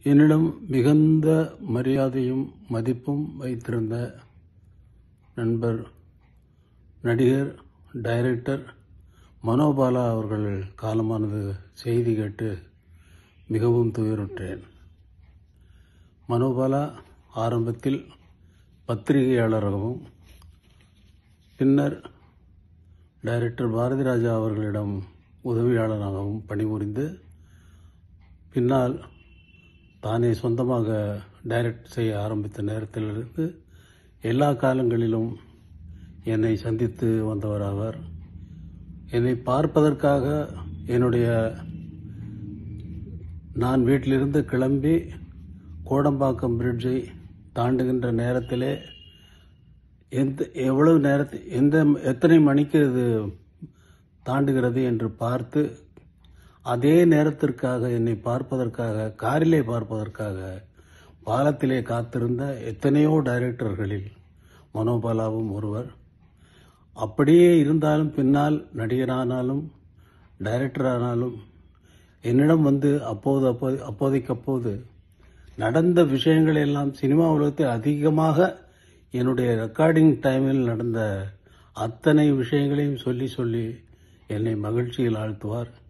என்னிடம் மிகுந்த மரியாதையும் மதிப்பும் வைத்திருந்த நண்பர் நடிகர் டைரக்டர் மனோபாலா அவர்கள் காலமானது செய்தி கேட்டு மிகவும் துயருற்றேன் மனோபாலா ஆரம்பத்தில் பத்திரிகையாளராகவும் பின்னர் டைரக்டர் பாரதி ராஜா அவர்களிடம் உதவியாளராகவும் பணிபுரிந்து பின்னால் தானே சொந்தமாக டைரக்ட் செய்ய ஆரம்பித்த நேரத்திலிருந்து எல்லா காலங்களிலும் என்னை சந்தித்து வந்தவர் அவர் என்னை பார்ப்பதற்காக என்னுடைய நான் வீட்டிலிருந்து கிளம்பி கோடம்பாக்கம் பிரிட்ஜை தாண்டுகின்ற நேரத்திலே எந்த எவ்வளவு நேரத்தில் எந்த எத்தனை மணிக்கு இது தாண்டுகிறது என்று பார்த்து அதே நேரத்திற்காக என்னை பார்ப்பதற்காக காரிலே பார்ப்பதற்காக பாலத்திலே காத்திருந்த எத்தனையோ டைரக்டர்களில் மனோபாலாவும் ஒருவர் அப்படியே இருந்தாலும் பின்னால் நடிகரானாலும் டைரக்டரானாலும் என்னிடம் வந்து அப்போது அப்போது அப்போதைக்கப்போது நடந்த விஷயங்கள் எல்லாம் சினிமா உலகத்தில் அதிகமாக என்னுடைய ரெக்கார்டிங் டைமில் நடந்த அத்தனை விஷயங்களையும் சொல்லி சொல்லி என்னை மகிழ்ச்சியில் ஆழ்த்துவார்